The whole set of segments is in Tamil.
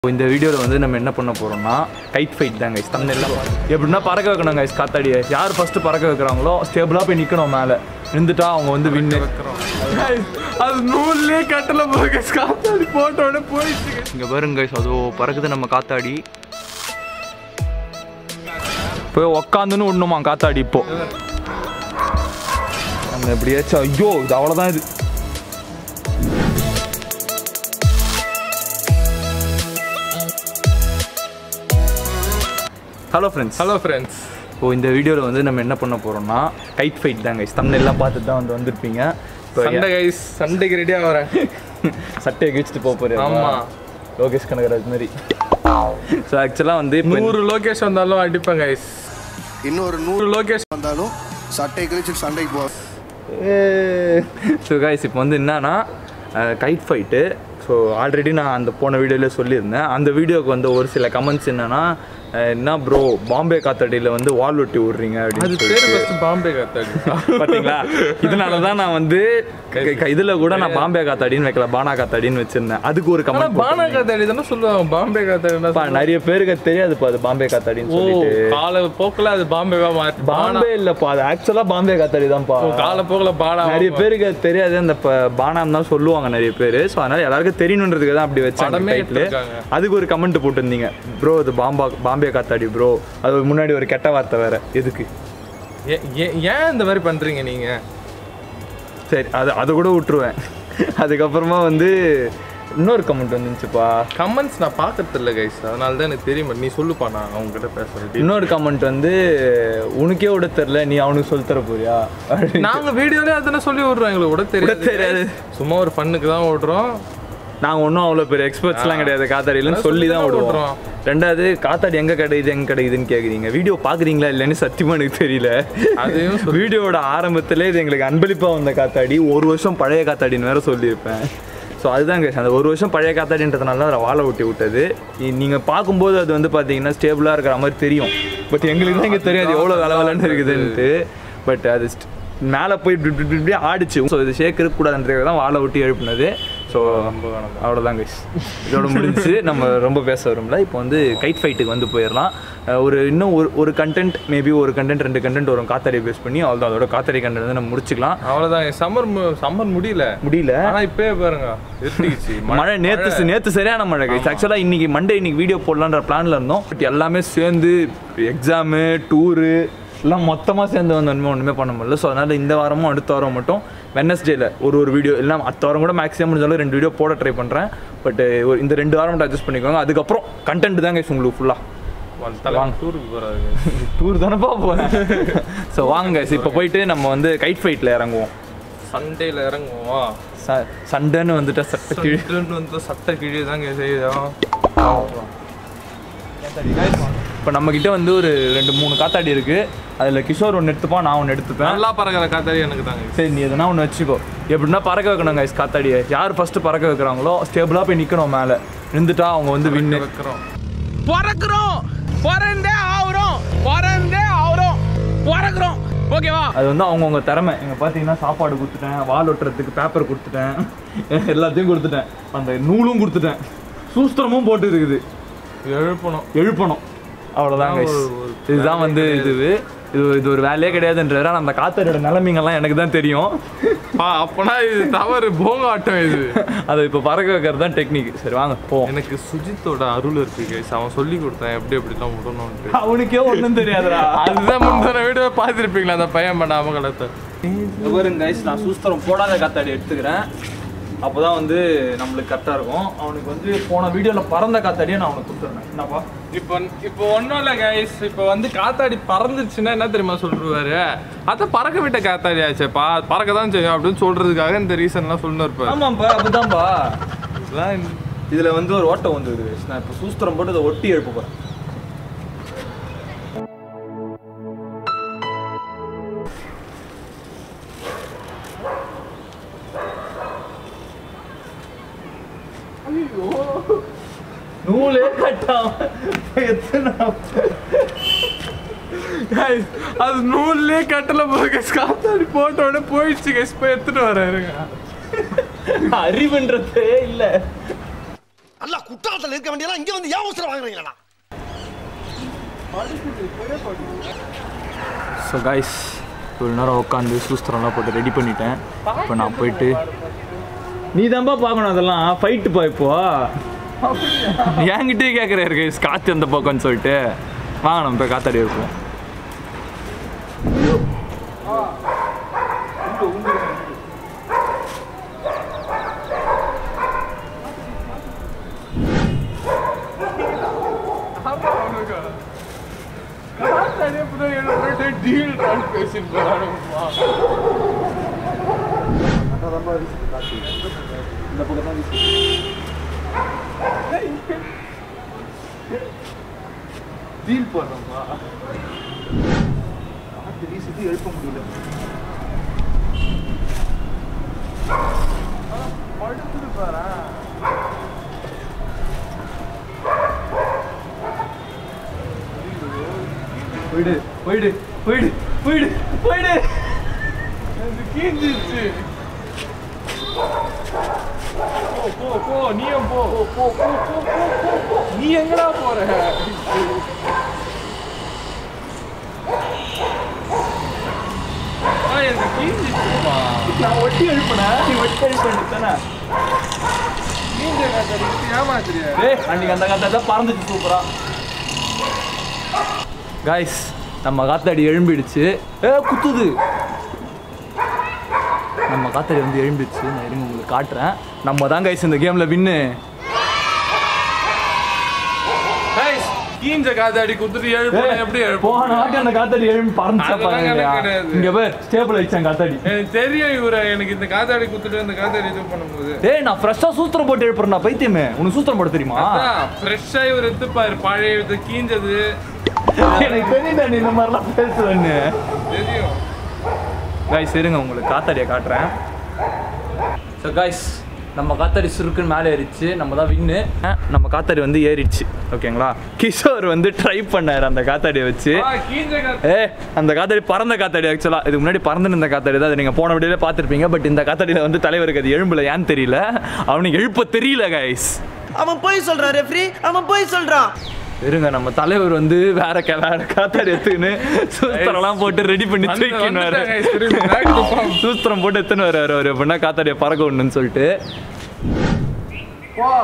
இந்த வீடியோவில் வந்து நம்ம என்ன பண்ண போகிறோம்னா கைட் ஃபைட் தான் கைஸ் தமிழ் எல்லாம் எப்படின்னா பறக்க வைக்கணும் கைஸ் காத்தாடியை யார் ஃபஸ்ட்டு பறக்க வைக்கிறாங்களோ ஸ்டேபிளாக போய் நிற்கணும் மேலே நின்றுட்டா அவங்க வந்து வின்னு அது நூல்லே கட்டல போக காத்தாடி போட்ட உடனே போயிடுச்சு இங்கே பாருங்க கைஸ் அதோ பறக்குது நம்ம காத்தாடி போய் உக்காந்துன்னு விடணுமா காத்தாடி இப்போ நம்ம எப்படியாச்சும் ஐயோ இது அவ்வளோதான் இது hello friends hello friends so இந்த வீடியோவில் வந்து நம்ம என்ன பண்ண போகிறோம்னா கைட் ஃபைட் தான் கைஸ் தமிழ் எல்லாம் பார்த்துட்டு தான் வந்து வந்திருப்பீங்க இப்போ சண்டை கைஸ் சண்டைக்கு ரெடியா வரேன் சட்டையை கிழிச்சிட்டு போக போகிறேன் ஆமா. லோகேஷ் கனகராஜ் மாதிரி ஸோ ஆக்சுவலாக வந்து இப்போ நூறு லோகேஷ் வந்தாலும் அடிப்பேன் கைஸ் இன்னொரு நூறு நூறு லோகேஷ் வந்தாலும் சட்டை கழிச்சு சண்டைக்கு போ ஸோ கைஸ் இப்போ வந்து என்னன்னா கைட் ஃபைட்டு ஸோ ஆல்ரெடி நான் அந்த போன வீடியோவில் சொல்லியிருந்தேன் அந்த வீடியோக்கு வந்து ஒரு சில கமெண்ட்ஸ் என்னன்னா அஹ், என்ன ப்ரோ பாம்பே காத்தாடியில் வந்து வால் ஒட்டி விட்றீங்க அது அப்படின்னு பேரு சொல்லிட்டு ஃபர்ஸ்ட் பாம்பே காத்தாடி பார்த்தீங்களா இதனால தான் நான் வந்து இதில் கூட நான் பாம்பே காத்தாடின்னு வைக்கல பானா காத்தாடின்னு வச்சிருந்தேன் அதுக்கு ஒரு ஆனா கமெண்ட் பானா காத்தாடி தானே சொல்லுவாங்க பாம்பே காத்தாடி நிறைய பேருக்கு அது தெரியாதுப்பா அது பாம்பே காத்தாடின்னு ஓ சொல்லிட்டு கால போக்குல அது பாம்பேவா மாறி பாம்பே இல்லப்பா அது ஆக்சுவலா பாம்பே காத்தாடி தான்ப்பா கால போக்குல பாடா நிறைய பேருக்கு அது தெரியாது அந்த ப- பானாம் தான் சொல்லுவாங்க நிறைய பேர் ஸோ அதனால எல்லாருக்கும் தெரியணுன்றதுக்கு தான் அப்படி வச்சாங்க படமே டைட்டில் எடுத்திருக்காங்க. அதுக்கு ஒரு கமெண்ட் போட்டிருந்தீங்க ப்ரோ இது பாம்பா பாம்பே காத்தாடி ப்ரோ அது முன்னாடி ஒரு கெட்ட வார்த்தை வேற எதுக்கு ஏ- ஏ- ஏன் இந்த மாதிரி பண்றீங்க நீங்க சரி அது அதை கூட விட்டுருவேன் அதுக்கப்புறமா வந்து இன்னொரு கமெண்ட் வந்துச்சுப்பா கமெண்ட்ஸ் நான் பார்க்கறது இல்ல கைஸ் அதனால தான் எனக்கு தெரியும் நீ சொல்லுப்பா நான் அவங்க கிட்ட பேசுறேன் இன்னொரு கமெண்ட் வந்து உனக்கே விட தெரில நீ அவனுக்கு சொல்லி தர போறியா நாங்க வீடியோலயே அதனை சொல்லி விடுறோம் எங்களுக்கு கூட தெரியாது தெரியாது. சும்மா ஒரு ஃபன்னுக்கு தான் விடுறோம் நாங்கள் ஒன்றும் அவ்வளோ பெரிய எக்ஸ்பர்ட்ஸ்லாம் கிடையாது காத்தாடியிலன்னு சொல்லி தான் சொல்லி தான் விடுவோம் ரெண்டாவது காத்தாடி எங்கே கிடைக்குது எங்கே கிடைக்குதுன்னு கேட்குறீங்க வீடியோ பார்க்குறீங்களா இல்லைன்னு சத்தியமாக எனக்கு தெரியல அதையும் வீடியோவோட ஆரம்பத்திலே இது எங்களுக்கு அன்பளிப்பாக வந்த காத்தாடி ஒரு வருஷம் பழைய காத்தாடின்னு வேற சொல்லியிருப்பேன் ஸோ அதுதான் guys. அந்த ஒரு வருஷம் பழைய காத்தாடின்றதுனால தான் அதை வாழை ஒட்டி விட்டது நீங்கள் பார்க்கும்போது அது வந்து பார்த்தீங்கன்னா ஸ்டேபிளாக இருக்கிற மாதிரி தெரியும் பட் எங்களுக்கு தான் இங்கே தெரியாது எவ்வளோ வேலை வேலைன்னு இருக்குதுன்ட்டு பட் அது st- மேலே போய் இப்படி இப்படி இப்படி இப்படி ஆடிச்சு ஸோ இது ஷேக் இருக்கக்கூடாதுன்றதுக்கு தான் வாழை ஒட்டி எழுப்புனது ஸோ அவ்வளோதான் கைஸ் இதோட முடிஞ்சு நம்ம ரொம்ப பேச வரும்ல இப்போ வந்து கைட் ஃபைட்டுக்கு வந்து போயிடலாம் அஹ் ஒரு இன்னும் ஒரு ஒரு கண்டென்ட் மேபி ஒரு கண்டென்ட் ரெண்டு கண்டென்ட் வரும் காத்தாடி பேஸ் பண்ணி அவ்வளோதான் அதோட காத்தாடி கண்டென்ட் வந்து நம்ம முடிச்சுக்கலாம் அவ்வளவுதான் சம்மர் சம்மர் முடியல முடியல ஆனா இப்பயே பாருங்க இருட்டிச்சு மழை நேற்று நேற்று சரியான மழை கைஸ் ஆக்சுவலாக இன்னைக்கு மண்டே இன்னைக்கு வீடியோ போடலான்ற பிளான்ல இருந்தோம் பட் எல்லாமே சேர்ந்து எக்ஸாமு டூரு எல்லாம் மொத்தமாக சேர்ந்து வந்து ஒன்றுமே ஒன்றுமே பண்ண முடியல ஸோ அதனால் இந்த வாரமும் அடுத்த வாரம் மட்டும் வெனஸ்டேல ஒரு ஒரு வீடியோ எல்லாம் அடுத்த வாரம் கூட மேக்ஸிமம் முடிஞ்சாலும் ரெண்டு வீடியோ போட ட்ரை பண்ணுறேன் பட் இந்த ரெண்டு வாரம் மட்டும் அட்ஜஸ்ட் பண்ணிக்கோங்க அதுக்கப்புறம் கண்டென்ட் தான் கைஸ் உங்களுக்கு ஃபுல்லாக வாங்க டூருக்கு போறாரு டூர் தானேப்பா போகிறேன் ஸோ வாங்க guys இப்போ போயிட்டு நம்ம வந்து கைட் ஃபைட்டில் இறங்குவோம் சண்டேல இறங்குவோம் ச சண்டைன்னு வந்துட்டா சட்டை கீழே சட்டைன்னு வந்து சட்டை கிழியே தாங்க செய்யும் இப்போ நம்மக்கிட்ட வந்து ஒரு ரெண்டு மூணு காத்தாடி இருக்கு அதில் கிஷோர் ஒன்று எடுத்துப்பான் நான் ஒன்று எடுத்துப்பேன் நல்லா பறக்கிற காத்தாடி எனக்கு தாங்க சரி நீ எதனா ஒன்று வச்சுக்கோ எப்படின்னா பறக்க வைக்கணும் கைஸ் காத்தாடியை யார் ஃபஸ்ட்டு பறக்க வைக்கிறாங்களோ ஸ்டேபிளாக போய் நிற்கணும் மேலே நின்றுட்டா அவங்க வந்து வின்னு வைக்கிறோம் பிறக்கிறோம் பிறந்தே ஆகுறோம் பிறந்தே ஆகுறோம் பிறக்கிறோம் ஓகேவா அது வந்து அவங்கவுங்க திறமை இங்கே பார்த்தீங்கன்னா சாப்பாடு கொடுத்துட்டேன் வால் ஒட்டுறதுக்கு பேப்பர் கொடுத்துட்டேன் எல்லாத்தையும் கொடுத்துட்டேன் அந்த நூலும் கொடுத்துட்டேன் சூஸ்திரமும் போட்டு இருக்குது எழுப்பணும் எழுப்பணும் அவ்வளோதான் கைஸ் ஒரு- ஒரு இதுதான் வந்து இது இது இது ஒரு வேலையே கிடையாதுன்றாரு ஆனால் அந்த காத்தாடியோட நிலைமைங்கெல்லாம் எனக்கு தான் தெரியும் பா அப்பனா இது தவறு போங்காட்டம் இது அதை இப்போ பறக்க வைக்கிறது தான் டெக்னிக் சரி வாங்க போவோம் எனக்கு சுஜித்தோட அருள் இருக்கு கைஸ் அவன் சொல்லி கொடுத்தான் எப்படி எப்படிலாம் விடணும்ட்டு அவனுக்கே ஒன்றும் தெரியாதுடா அதுதான் முந்தின வீடியோ பார்த்துருப்பீங்களா அந்த பையன் பண்ண அமகலத்தை பாருங்க கைஸ் நான் சூஸ்திரம் போடாத காத்தாடி எடுத்துக்கிறேன் அப்போதான் வந்து நம்மளுக்கு கரெக்டாக இருக்கும் அவனுக்கு வந்து போன வீடியோவில் பறந்த காத்தாடியை நான் அவனுக்கு கொடுத்துருந்தேன் என்னப்பா இப்போ இப்போ ஒன்றும் இல்லை கைஸ் இப்போ வந்து காத்தாடி பறந்துச்சுன்னா என்ன தெரியுமா சொல்லுவாரு அதான் பறக்க விட்ட காத்தாடி ஆச்சேப்பா பறக்க தான் செய்யும் அப்படின்னு சொல்றதுக்காக இந்த ரீசன்லாம் சொல்லணும் இருப்பாரு ஆமாப்பா அப்படிதான்ப்பா இதெல்லாம் இந்த- இதில் வந்து ஒரு ஓட்டம் வந்துருது guys. நான் இப்போ சூஸ்திரம் போட்டு இதை ஒட்டி எழுப்ப போகிறேன் நூலே கட்டாம எத்தனை Guys, அது நூல்லே கட்டல போக காத்தாடி போட்ட உடனே போயிடுச்சு கைஸ் போய் எடுத்துட்டு வராருங்க அறிவுன்றதே இல்லை அல்ல குற்றாலத்தில் இருக்க வேண்டியதெல்லாம் இங்க வந்து ஏன் அவசரம் வாங்குறீங்களா ஸோ கைஸ் ஒரு நேரம் உட்காந்து சூஸ்திரம்லாம் போட்டு ரெடி பண்ணிட்டேன் இப்போ நான் போயிட்டு நீ தான்ப்பா பார்க்கணும் அதெல்லாம் ஃபைட்டுப்பா இப்போ என்கிட்டயே கேட்குறாரு கைஸ் காற்று அந்த பக்கம்னு சொல்லிட்டு வாங்க நம்ம போய் காத்தாடி இருப்போம் டீல் பேசிட்டு போறானுங்கப்பா டீல் போடுறோம்ப்பா வீசுது எழுப்ப முடியல படுத்துட்டு பாரு போயிடு போயிடு போயிடு போயிடு போயிடு எனக்கு கீஞ்சிருச்சு போ போ போ நீயும் போ போ போ போ போ போ போ போ நீ எங்கடா போற ஆ, எனக்கு கீஞ்சிருச்சுப்பா நான் ஒட்டி எழுப்பினேன் நீ ஒட்டி எழுப்பிட்டானே கீஞ்ச காத்தாடி ஏமாத்துறியா ஏய் அன்னைக்கு அந்த காத்தாடி தான் பறந்துச்சு சூப்பரா காய்ஸ் நம்ம காத்தாடி எழும்பிடுச்சு ஏ குத்துது நம்ம காத்தாடி வந்து எழும்பிடுச்சு நான் இருங்க உங்களுக்கு காட்டுறேன் நம்ம தான் கைஸ் இந்த கேம்ல வின்னு Guys, கீஞ்ச காத்தாடி குத்துட்டு எழுப்பணும் எப்படி எழுப்போம் போன வாட்டி அந்த காத்தாடி எழும்பி பறந்துச்சா அதெல்லாம் பாருங்க கணக்கு கிடையாது. இங்க பேர் ஸ்டேபிள் வச்சேன் காத்தாடி எனக்கு தெரியும் இவரை எனக்கு இந்த காத்தாடி குத்துட்டு இந்த காத்தாடி இது பண்ணும்போது டேய் நான் ஃப்ரெஷ்ஷா சூத்திரம் போட்டு எழுப்புறேன் பைத்தியமே உனக்கு சூத்திரம் போட தெரியுமா ஃப்ரெஷ்ஷா இவர் எடுத்துப்பாரு பழைய இது கீஞ்சது எனக்கு தெரியுதா நீ இந்த மாதிரிலாம் பேசுவேன்னு தெரியும் காய்ஸ் இருங்க உங்களுக்கு காத்தாடியை காட்டுறேன் ஸோ காய்ஸ் நம்ம காத்தாடி சுருக்குன்னு மேலே ஏறிச்சு நம்ம தான் வின்னு நம்ம காத்தாடி வந்து ஏறிடுச்சு ஓகேங்களா கிஷோர் வந்து ட்ரை பண்ணார் அந்த காத்தாடியை வச்சு ஆ, கீஞ்ச காத்தாடி ஏ அந்த காத்தாடி பறந்த காத்தாடி ஆக்சுவலாக இதுக்கு முன்னாடி பறந்து இந்த காத்தாடி தான் அதை நீங்கள் போன வீடியோல பார்த்துருப்பீங்க பட் இந்த காத்தாடியில் வந்து தலைவருக்கு அது எழும்பல ஏன்னு தெரியல அவனுக்கு எழுப்ப தெரியல கைஸ் அவன் போய் சொல்றான் ரெஃப்ரி அவன் போய் சொல்றான் இருங்க நம்ம தலைவர் வந்து வேற கே வேற காத்தாடி எடுத்துக்கின்னு சூத்திரம்லாம் போட்டு ரெடி பண்ணி வந்து- தூக்கின்னு வந்துட்டாங்க guys, திரும்பி back to farm. சூத்திரம் போட்டு எத்தனை வர்றாரு அவர் அப்படின்னா காத்தாடியை பறக்க விடணும்னு சொல்லிட்டு வா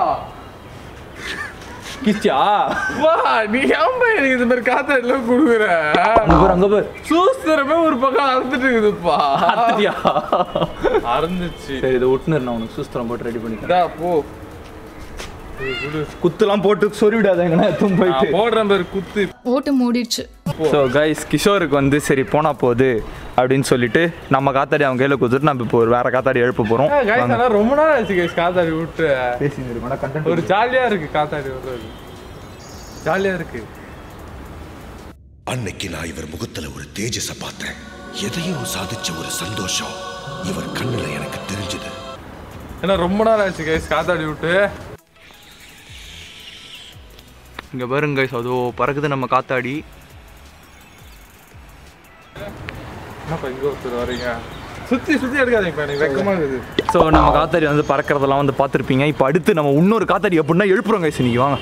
கிச்சா வா நீ ஏன் போய் எனக்கு இந்த மாதிரி காத்தாடிலாம் கொடுக்குற அங்க பாரு அங்க பாரு சூஸ்திரமே ஒரு பக்கம் அறுத்துட்டு இருக்குதுப்பா அத்தியா அறுந்துச்சு சரி இதை ஒட்டுனர் நான் உனக்கு சூஸ்திரம் போட்டு ரெடி பண்ணிக்கிறேன் இதா போ குத்துலாம் போட்டு சொருவிடாத எங்கன்னா எத்தும் நான் போயிட்டு போடுறேன் பேர் குத்து ஓட்டு மூடிடுச்சு ஸோ கைஸ் கிஷோருக்கு வந்து சரி போனா போகுது அப்படின்னு சொல்லிட்டு நம்ம காத்தாடி அவங்க கையில் கொடுத்துட்டு நம்ம இப்போ ஒரு வேற காத்தாடி எழுப்ப போகிறோம் கைஸ் ஆனா ரொம்ப நாள் ஆச்சு கைஸ் காத்தாடி விட்டு பேசி ஒரு ஜாலியா இருக்கு காத்தாடி விடுறது ஜாலியா இருக்கு அன்னைக்கு நான் இவர் முகத்துல ஒரு தேஜஸ பார்த்தேன் எதையோ சாதிச்ச ஒரு சந்தோஷம் இவர் கண்ணுல எனக்கு தெரிஞ்சது ஏன்னா ரொம்ப நாள் ஆச்சு கைஸ் காத்தாடி விட்டு இங்கே பாருங்க கைஸ் அதோ பறக்குது நம்ம காத்தாடி என்னப்பா இங்க ஒருத்தர் வரீங்க சுத்தி சுத்தி எடுக்காதீங்கப்பா எனக்கு வெக்கமா இருக்குது ஸோ நம்ம காத்தாடி வந்து பறக்கிறதெல்லாம் வந்து பார்த்துருப்பீங்க இப்போ அடுத்து நம்ம இன்னொரு காத்தாடி எப்படின்னா எழுப்புறோம் கைஸ் இன்னைக்கு வாங்க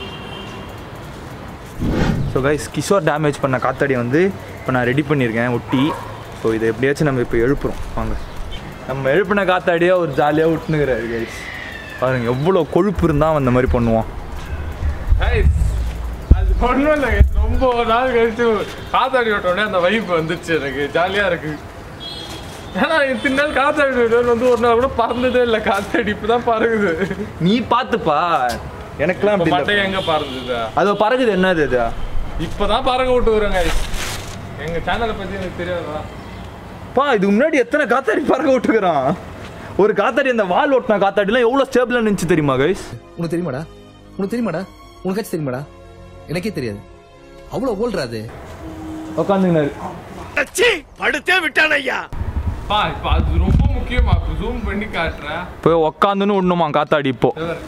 ஸோ கைஸ் கிஷோர் டேமேஜ் பண்ண காத்தாடியை வந்து இப்போ நான் ரெடி பண்ணியிருக்கேன் ஒட்டி ஸோ இதை எப்படியாச்சும் நம்ம இப்போ எழுப்புறோம் வாங்க நம்ம எழுப்பின காத்தாடியே ஒரு ஜாலியாக விட்டுனுங்கிறாரு கைஸ் பாருங்க எவ்வளோ கொழுப்பு இருந்தால் அந்த மாதிரி பண்ணுவான் கைஸ் அது ஒன்றும் இல்லை கைஸ் ரொம்ப நாள் கழிச்சு காத்தாடி விட்டோடனே அந்த வைப் வந்துச்சு எனக்கு ஜாலியா இருக்கு ஏன்னா இத்தனை நாள் காத்தாடி விட்டோன்னு வந்து ஒரு நாள் கூட பறந்ததே இல்லை காத்தாடி இப்பதான் பறகுது நீ பார்த்துப்பா எனக்கெல்லாம் இப்ப அப்படி மட்டை இல்லை எங்க பறந்துதா அது பறகுது என்னது அது இப்பதான் பறக்க விட்டு வரேன் கைஸ் எங்க சேனலை பத்தி எனக்கு தெரியாதா பா இதுக்கு முன்னாடி எத்தனை காத்தாடி பறக்க விட்டுக்கிறான் ஒரு காத்தாடி அந்த வால் ஓட்டின காத்தாடிலாம் எவ்வளோ ஸ்டேபிளாக நினச்சி தெரியுமா கைஸ் உனக்கு தெரியுமாடா உனக்கு தெரியுமாடா உனக்காச்சும் தெரியுமாடா எனக்கே தெரியாது அவ்வளோ ஓல்றா அது உட்காந்துங்கனாரு படுத்தே விட்டான் ஐயா பா இப்ப அது ரொம்ப முக்கியமா ஜூம் பண்ணி காட்டுறேன் போய் உக்காந்துன்னு விடணுமா காத்தாடி இப்போ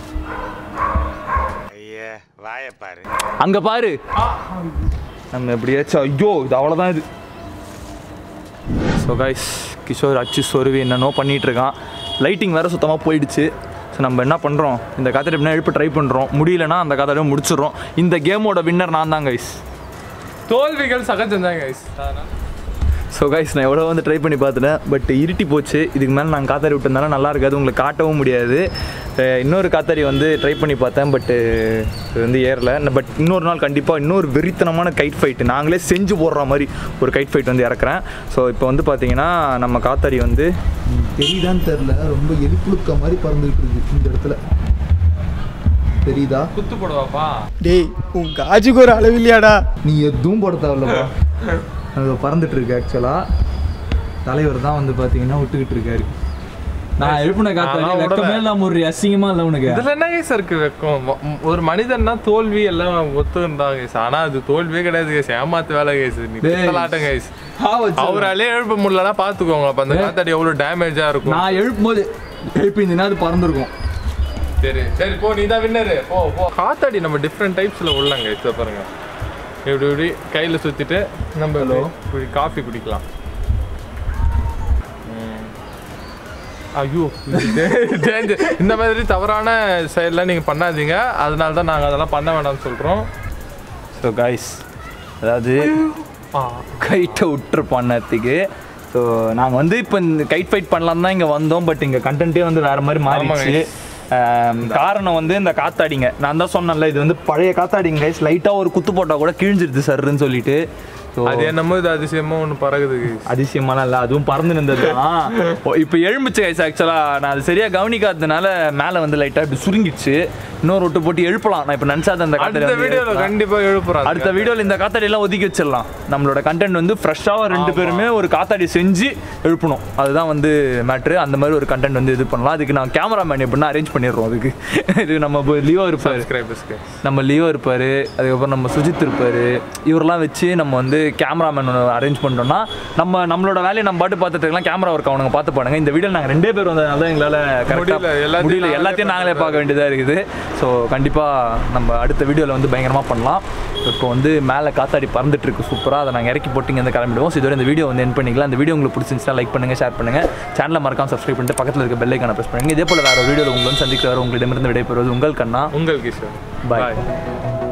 அங்க பாரு நம்ம எப்படியாச்சும் ஐயோ இது அவ்வளோதான் இது ஸோ கைஸ் கிஷோர் அச்சு சொருவி என்னென்னோ பண்ணிட்டு இருக்கான் லைட்டிங் வேற சுத்தமாக போயிடுச்சு ஸோ நம்ம என்ன பண்ணுறோம் இந்த காத்தாடி எப்படின்னா எழுப்ப ட்ரை பண்ணுறோம் முடியலன்னா அந்த காத்தாடியை முடிச்சிடுறோம் இந்த கேமோட வின்னர் நான் தான் கைஸ் தோல்விகள் சகஜம் தான் கைஸ் ஸோ கைஸ் நான் எவ்வளோ வந்து ட்ரை பண்ணி பார்த்துட்டேன் பட் இருட்டி போச்சு இதுக்கு மேலே நான் காத்தாடி விட்டதுனால நல்லா இருக்காது உங்களுக்கு காட்டவும் முடியாது அஹ் இன்னொரு காத்தாடி வந்து ட்ரை பண்ணி பார்த்தேன் பட்டு இது வந்து ஏறல பட் இன்னொரு நாள் கண்டிப்பாக இன்னொரு வெறித்தனமான கைட் ஃபைட்டு நாங்களே செஞ்சு போடுற மாதிரி ஒரு கைட் ஃபைட் வந்து இறக்குறேன் ஸோ இப்போ வந்து பார்த்தீங்கன்னா நம்ம காத்தாடி வந்து தெரியுதான்னு தெரில ரொம்ப எலிப்புழுக்க மாதிரி பறந்துகிட்டு இருக்கு இந்த இடத்துல தெரியுதா குத்து போடுவாப்பா டேய் உன் காஜுக்கு ஒரு அளவில்லையாடா நீ எதுவும் போட தேவையில்லப்பா அது பறந்துட்டு இருக்கு ஆக்சுவலாக தலைவர் தான் வந்து பார்த்தீங்கன்னா விட்டுக்கிட்டு இருக்காரு நான் எழுப்பின காத்தாடி நான் வெக்கமே விடல. இல்லாம ஒரு அசிங்கமா இல்லை உனக்கு இதுல என்ன கைஸ் இருக்கு வெக்கம் ம- ம், ஒரு மனிதன்னா தோல்வி எல்லாம் ஒத்துக்கிட்டாங்க கைஸ் ஆனா அது தோல்வியே கிடையாது கைஸ் ஏமாத்து வேலை கைஸ் நீ டேய். பித்தலாட்டம் கைஸ் அவராலே எழுப்ப முடியலன்னா பாத்துக்கோங்க அப்ப அந்த காத்தாடி எவ்வளவு டேமேஜா இருக்கும் நான் எழுப்பும்போது எழுப்பியிருந்தீங்கன்னா அது பறந்துருக்கும் சரி சரி போ நீ தான் வின்னரு போ போ காத்தாடி நம்ம டிஃப்ரெண்ட் டைப்ஸ்ல உள்ளங்க இதை பாருங்க இப்படி இப்படி கையில சுத்திட்டு நம்ம இப்படி காஃபி குடிக்கலாம் ம். ஐயோ இது danger. இந்த மாதிரி தவறான செயல்லாம் நீங்க பண்ணாதீங்க அதனால தான் நாங்க அதெல்லாம் பண்ண வேண்டாம்னு சொல்றோம் ஸோ கைஸ் அதாவது கைட்டை விட்டுருப்போம் நேரத்துக்கு ஸோ நாங்கள் வந்து இப்போ இந்த கைட் ஃபைட் பண்ணலாம் தான் இங்கே வந்தோம் பட் இங்கே கண்டென்ட்டே வந்து வேறு மாதிரி மாறிடுச்சு ஆம், காரணம் வந்து இந்த காத்தாடிங்க நான் தான் சொன்னேன்ல இது வந்து பழைய காத்தாடிங்க கைஸ் லைட்டாக ஒரு குத்து போட்டால் கூட கிழிஞ்சிருது சர்ன்னு சொல்லிட்டு ஸோ அது என்னமோ இது அதிசயமா ஒன்று பறகுது guys. அதிசயமான இல்லை அதுவும் பறந்து நின்றது தான் இப்போ எழும்புச்சு கைஸ் ஆக்சுவலாக நான் அது சரியாக கவனிக்காததுனால மேலே வந்து லைட்டாக இப்படி சுருங்கிடுச்சு இன்னொரு விட்டு போட்டு எழுப்பலாம் நான் இப்போ நினச்சாத அந்த காத்தாடி அடுத்த வந்து வீடியோல எழுப்பலாம். கண்டிப்பா எழுப்புறோம் அடுத்த வீடியோவில் இந்த காத்தாடி எல்லாம் ஒதுக்கி வச்சிடலாம் நம்மளோட கண்டென்ட் வந்து ஃப்ரெஷ்ஷாக ரெண்டு பேருமே ஒரு காத்தாடி செஞ்சு எழுப்பணும் அதுதான் வந்து மேட்ரு அந்த மாதிரி ஒரு கண்டென்ட் வந்து இது பண்ணலாம் அதுக்கு நான் கேமராமேன் எப்படின்னா அரேஞ்ச் பண்ணிடுறோம் அதுக்கு இது நம்ம இப்போ லியோ இருப்பார் சப்ஸ்கிரைபர்ஸ்க்கு நம்ம லியோ இருப்பார் அதுக்கப்புறம் நம்ம சுஜித் இருப்பார் இவரெல்லாம் வச்சு நம்ம வந்து கேமராமேன் அரேஞ்ச் பண்ணிட்டோம்னா நம்ம நம்மளோட வேலையை நம்ம பாட்டு பார்த்துட்டு இருக்கலாம் கேமரா ஒர்க் அவனுங்க பார்த்து பாருங்க இந்த வீடியோ நாங்கள் ரெண்டே பேர் வந்ததுனால தான் எங்களால் முடியல, கரெக்டாக எல்லாத்தையும் முடியல நாங்களே எல்லாத்தையும் நாங்களே பார்க்க பார்க்க வேண்டியதாக இருக்குது ஸோ கண்டிப்பாக நம்ம அடுத்த வீடியோவில் வந்து பயங்கரமாக பண்ணலாம் இப்போ வந்து மேலே காத்தாடி பறந்துட்டு இருக்கு சூப்பராக அதை நாங்கள் இறக்கி போட்டு இங்க இருந்து கிளம்பிடுவோம் ஸோ இதோட இந்த வீடியோ வந்து என் பண்ணிக்கலாம் இந்த வீடியோ உங்களுக்கு பிடிச்சிருந்துச்சுன்னா லைக் பண்ணுங்கள் ஷேர் பண்ணுங்கள் சேனலை மறக்காம சப்ஸ்கிரைப் பண்ணிட்டு பக்கத்தில் இருக்க பெல் ஐக்கான ப்ரெஸ் பண்ணுங்க இதே போல் வேறு வீடியோவில் உங்களை வந்து சந்திக்கிற உங்களிடமிருந்து விடைபெறுவது உங்கள் கண்ணா உங்கள் கிஷோர் Bye. பாய்